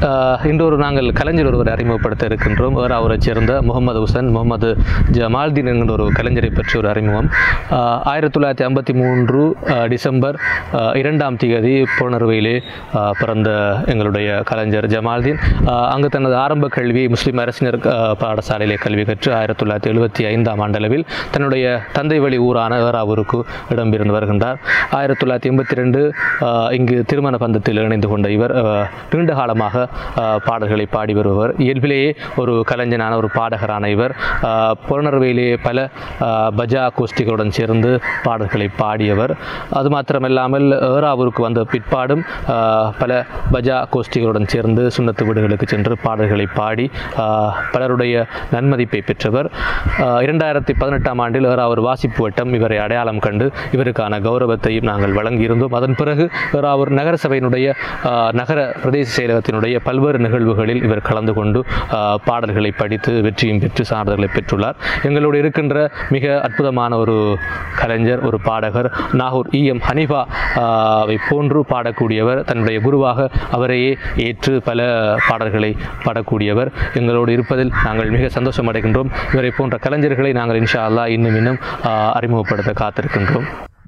ஆஹ் இன்றொரு நாங்கள் கலைஞர் ஒருவரை அறிமுகப்படுத்த இருக்கின்றோம் வேறு அவரைச் சேர்ந்த முகமது ஹுசன் முகமது ஜமால்தீன் என்கின்ற ஒரு கலைஞரை பற்றி ஒரு அறிமுகம் ஆஹ் ஆயிரத்தி தொள்ளாயிரத்தி ஐம்பத்தி மூன்று ஆஹ் டிசம்பர் ஆஹ் இரண்டாம் தேதி புலனறுவையிலே ஆஹ் பிறந்த எங்களுடைய கலைஞர் ஜமால்தீன் ஆஹ் அங்கு தனது ஆரம்ப கல்வியை முஸ்லிம் அரசினர் ஆஹ் பாடசாலையிலே கல்வி கற்று ஆயிரத்தி தொள்ளாயிரத்தி எழுபத்தி ஐந்தாம் ஆண்டளவில் தன்னுடைய தந்தை வழி ஊரான ஏறாவூருக்கு இடம்பெயர்ந்து வருகின்றார் ஆயிரத்தி தொள்ளாயிரத்தி எண்பத்தி ரெண்டு இங்கு திருமண பந்தத்தில் இணைந்து கொண்ட இவர் ஆஹ் நீண்ட காலமாக ஆஹ் பாடல்களை பாடி வருபவர் இயல்பிலேயே ஒரு கலைஞனான ஒரு பாடகரான இவர் ஆஹ் புலனறுவையிலே பல ஆஹ் பஜா கோஷ்டிகளுடன் சேர்ந்து பாடல்களை பாடியவர் அது மாத்திரமல்லாமல் ஏறாவூருக்கு வந்த பிற்பாடும் ஆஹ் பல பஜா கோஷ்டிகளுடன் சேர்ந்து சுண்ணத்து வீடுகளுக்கு சென்று பாடல்களை பாடி ஆஹ் பலருடைய நன்மதிப்பை பெற்றவர் ஆஹ் இரண்டாயிரத்தி பதினெட்டாம் ஆண்டில் ஏறாவூர் வாசிப்பு வட்டம் இவரை அடையாளம் கண்டு இவருக்கான கௌரவத்தையும் நாங்கள் வழங்கியிருந்தோம் அதன் பிறகு ஏறாவூர் நகர சபையினுடைய ஆஹ் நகர பிரதேச செயலகத்தினுடைய பல்வேறு நிகழ்வுகளில் இவர் கலந்து கொண்டு ஆஹ் பாடல்களை படித்து வெற்றியும் பெற்று சான்றிதழ்களை பெற்றுள்ளார் எங்களோடு இருக்கின்ற மிக அற்புதமான ஒரு கலைஞர் ஒரு பாடகர் நாகூர் இ எம் ஹனிஃபா ஆவை போன்று பாடக்கூடியவர் தன்னுடைய குருவாக அவரையே ஏற்று பல பாடல்களை பாடக்கூடியவர் எங்களோடு இருப்பதில் நாங்கள் மிக சந்தோஷம் அடைகின்றோம் இவரை போன்ற கலைஞர்களை நாங்கள் இன்ஷா அல்லாஹ் இன்னும் இன்னும் ஆஹ் அறிமுகப்படுத்த காத்திருக்கின்றோம்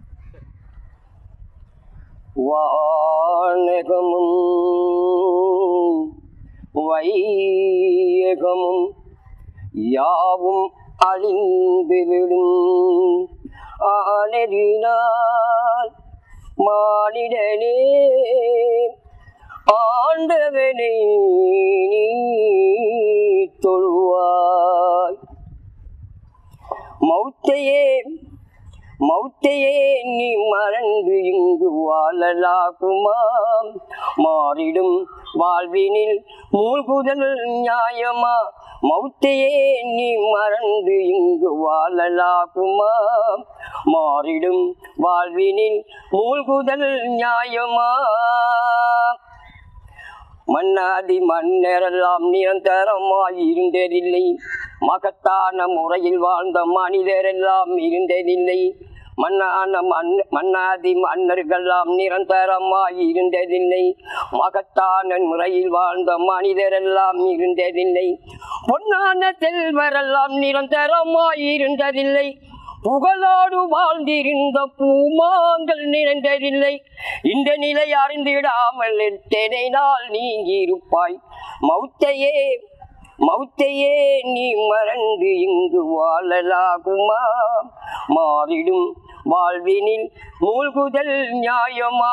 வானகமும் வையகமும் யாவும் அழிந்துவிடும் ஆனதினால் மானிடனே ஆண்டவனை நீ தொழுவாய் மௌத்தையே மௌத்தையே நீ மறந்து இங்கு வாழலாகுமாம் மாறிடும் வாழ்வினில் மூழ்குதல் நியாயமா மௌத்தையே நீ மறந்து இங்கு வாழலாகுமாம் மாறிடும் வாழ்வினில் மூழ்குதல் நியாயமா மன்னாதி மன்னரெல்லாம் நிரந்தரமாய் இருந்ததில்லை மகத்தான முறையில் வாழ்ந்த மனிதரெல்லாம் இருந்ததில்லை மன்னான மன் மன்னாதி மன்னர்களெல்லாம் நிரந்தரமாய் இருந்ததில்லை மகத்தான முறையில் வாழ்ந்த மனிதரெல்லாம் இருந்ததில்லை பொன்னான செல்வரெல்லாம் நிரந்தரமாய் இருந்ததில்லை புகழோடு வாழ்ந்திருந்த பூமாங்கள் நிறைந்ததில்லை இந்த நிலை அறிந்திடாமல் எத்தனை நாள் நீங்கி இருப்பாய் மௌத்தையே மௌத்தையே நீ மறந்து இங்கு வாழலாகுமா மாறிடும் வாழ்வினில் மூழ்குதல் நியாயமா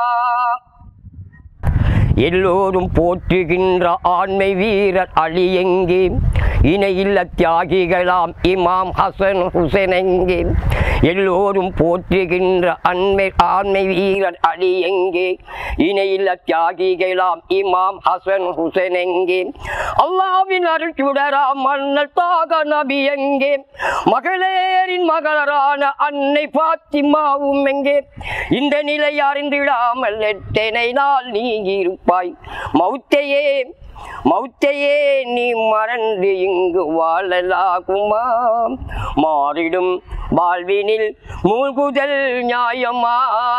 எல்லோரும் போற்றுகின்ற ஆண்மை வீரர் அலி எங்கே இணையில்ல தியாகிகளாம் இமாம் ஹசன் ஹுசைன் எங்கே எல்லோரும் போற்றுகின்ற அண்மை ஆண்மை வீரர் அலி எங்கே இணையில்ல தியாகிகளாம் இமாம் ஹசன் ஹுசைன் எங்கே அல்லாவின் அருள் சுடராம் மன்னர் தாக நபி எங்கே மகளேரின் மகளரான அன்னை பாத்திமாவும் எங்கே இந்த நிலை அறிந்திடாமல் எத்தனை நாள் நீங்கி இருப்பாய் மௌத்தையே மௌத்தையே நீ மறந்து இங்கு வாழலாகுமா மாறிடும் வாழ்வினில் மூழ்குதல் நியாயமா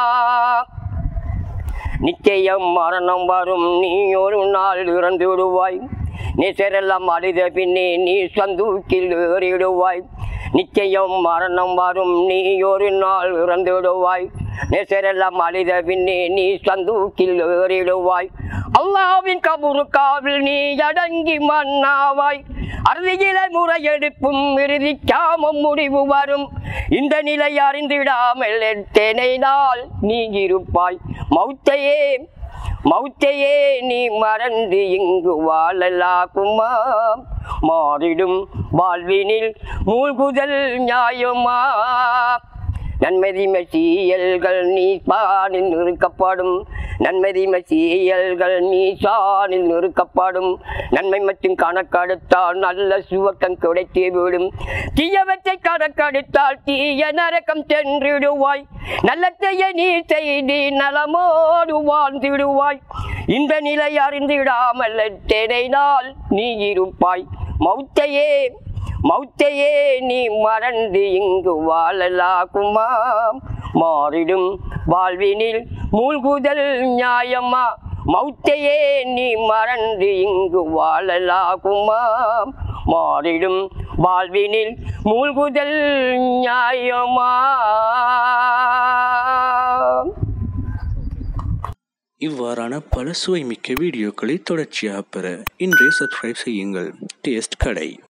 நிச்சயம் மரணம் வரும் நீ ஒரு நாள் இறந்து விடுவாய் நிசரெல்லாம் அழுத பின்னே நீ சந்தூக்கில் ஏறிடுவாய் நிச்சயம் மரணம் வரும் நீ ஒரு நாள் இறந்து விடுவாய் நெசரெல்லாம் அழுத பின்னே நீ சந்தூக்கில் ஏறிடுவாய் அல்லாவின் கபுருக்காவில் நீ அடங்கி மன்னாவாய் அறுதியில முறையெடுப்பும் இறுதி காமம் முடிவு வரும் இந்த நிலை அறிந்திடாமல் எத்தனை நாள் நீங்கிருப்பாய் மௌத்தையே மௌத்தையே நீ மறந்து இங்கு வாழலாகுமா மாறிடும் வாழ்வினில் மூழ்குதல் நியாயமா நன்மதிமை சீயல்கள் நீ பானில் நிறுக்கப்படும் நன்மதிமை சீயல்கள் நீ சானில் நிறுக்கப்படும் நன்மை மற்றும் கணக்கெடுத்தால் நல்ல சுவக்கம் கிடைத்து விடும் தீயவற்றை கணக்கெடுத்தால் தீய நரக்கம் சென்றிடுவாய் நல்லத்தைய நீ செய்தி நலமோடு வாழ்ந்திடுவாய் இந்த நிலை அறிந்திடாமல் எத்தனை நாள் நீ இருப்பாய் மௌத்தையே மௌத்தையே நீ மறந்து இங்கு வாழலாகுமா மாறிடும் வாழ்வினில் மூழ்குதல் நியாயமா மௌத்தையே நீ மறந்து இங்கு வாழலாகுமா மாறிடும் வாழ்வினில் மூழ்குதல் நியாயமா இவ்வாறான பல சுவைமிக்க வீடியோக்களை தொடர்ச்சியாக பெற இன்றே சப்ஸ்கிரைப் செய்யுங்கள் டேஸ்ட் கடை